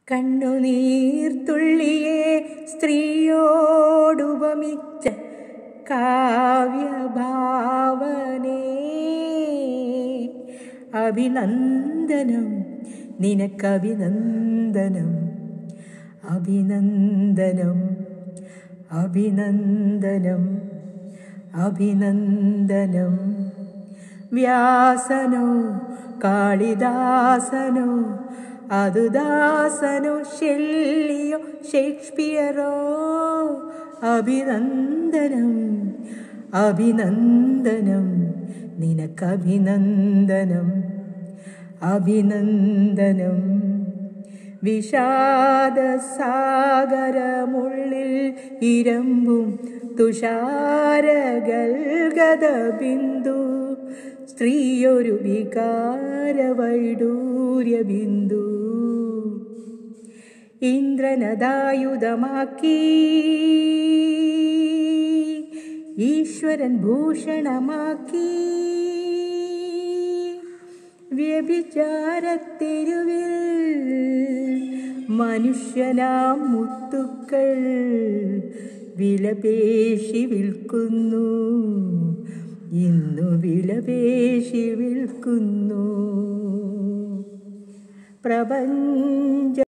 കണ്ണുനീർത്തുള്ളിയെ സ്ത്രീയോടുപമിച്ച കാവ്യഭാവനേ അഭിനന്ദനം നിനക്കഭിനന്ദനം അഭിനന്ദനം അഭിനന്ദനം അഭിനന്ദനം വ്യാസനോ കാളിദാസനോ അത് ദാസനോ ഷെല്ലിയോ ഷേക്സ്പിയറോ അഭിനന്ദനം അഭിനന്ദനം നിനക്കഭിനന്ദനം അഭിനന്ദനം വിഷാദസാഗരമുള്ളിൽ ഇരമ്പും തുഷാരഗൽഗത ബിന്ദു സ്ത്രീയൊരു വികാര വൈഡൂര്യ ബിന്ദു ഇന്ദ്രനദായുധമാക്കി ഈശ്വരൻ ഭൂഷണമാക്കി വ്യഭിചാരത്തെരുവിൽ മനുഷ്യനാം മുത്തുക്കൾ വിലപേശി വിൽക്കുന്നു ഇന്നു വിലപേശി വിൽക്കുന്നു പ്രപഞ്ച